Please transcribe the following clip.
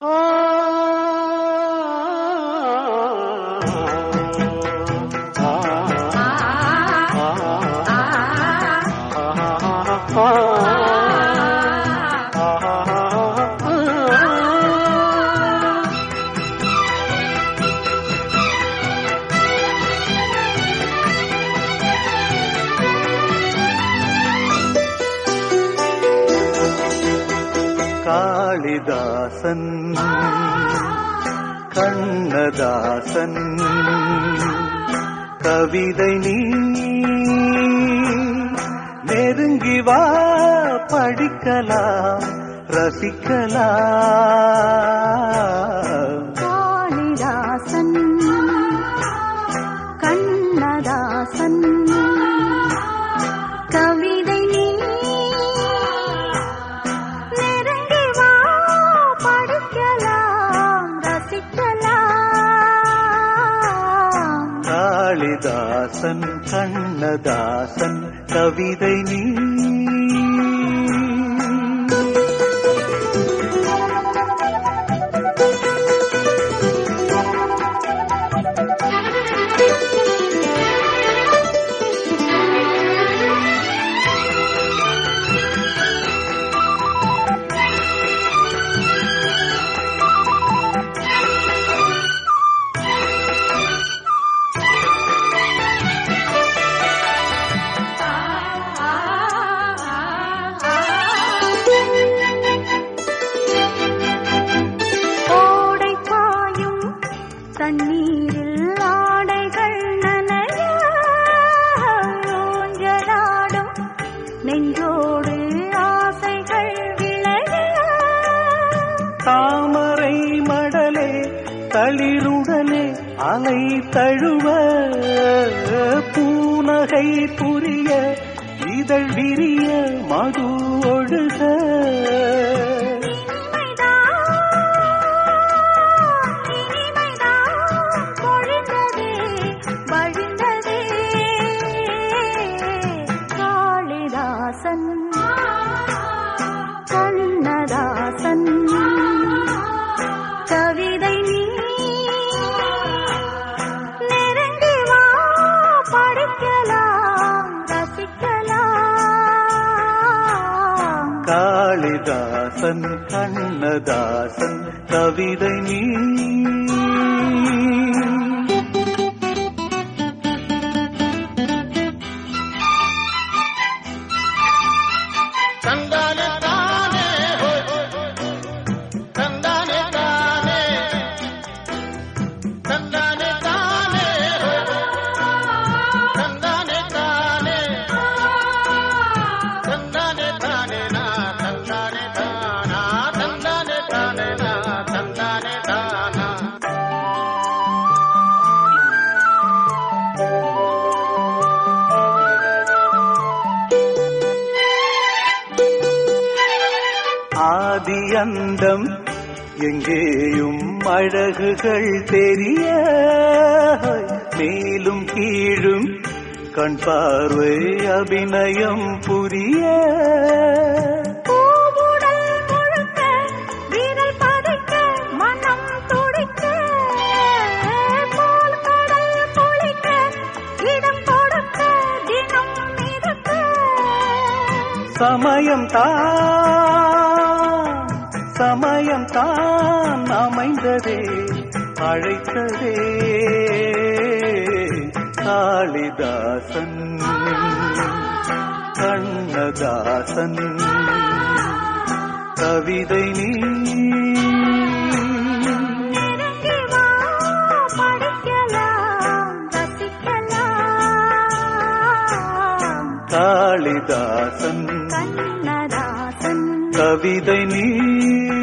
காளிதாசன் கண்ணதாசன் கவிதை நீ நெருங்கி வா படிக்கலாம் ரசிக்கலாம் காளிதாசன் கண்ணதாசன் கவிதை நீ நெருங்கி வா படிக்கலாம் ரசிக்கலாம் காளிதாசன் கண்ணதாசன் கவிதை நீ ஓடை பாயும் தண்ணீரில் ஆடைகள் நனைய ஊஞ்சலாடும் நெஞ்சோடு ஆசைகள் விளைய தாமரை மடலே தளிருடலே அலை தழுவ பூனகை புரிய இதழ் விரிய மது ஒழுக காளிதாசன் கண்ணதாசன் கவிதை நீ நெருங்கி வா படிக்கலாம் ரசிக்கலாம் காளிதாசன் கண்ணதாசன் கவிதை நீ ತಂದಾನೆ ತಾನೆ ಹೋಯ್ ತಂದಾನೆ ತಾನೆ ತಂದಾನೆ ತಾನೆ ಹೋಯ್ ತಂದಾನೆ ತಾನೆ ತಂದಾನೆ ತಾನೆ ನಾ ತಂದಾನೆ ತಾನ ತಂದಾನೆ ತಾನೆ ನಾ ತಂದಾನೆ ತಾನ ஆதி அந்தம் எங்கேயும் அழகுகள் தெரிய மேலும் கீழும் கண் பார்வை அபிநயம் புரிய பூவுடல் முழுக்க விரல் பதிக்க மனம் துடிக்க போல் கடல் குளிக்க இடம் கொடுக்க தினம் மிதக்க சமயம் தான் சமயம் தான் அமைந்ததே அழைத்ததே காளிதாசன் கண்ணதாசன் கவிதை நீ நெருங்கி வா படிக்கலாம் ரசிக்கலாம் காளிதாசன் கண்ணதாசன் கவிதை நீ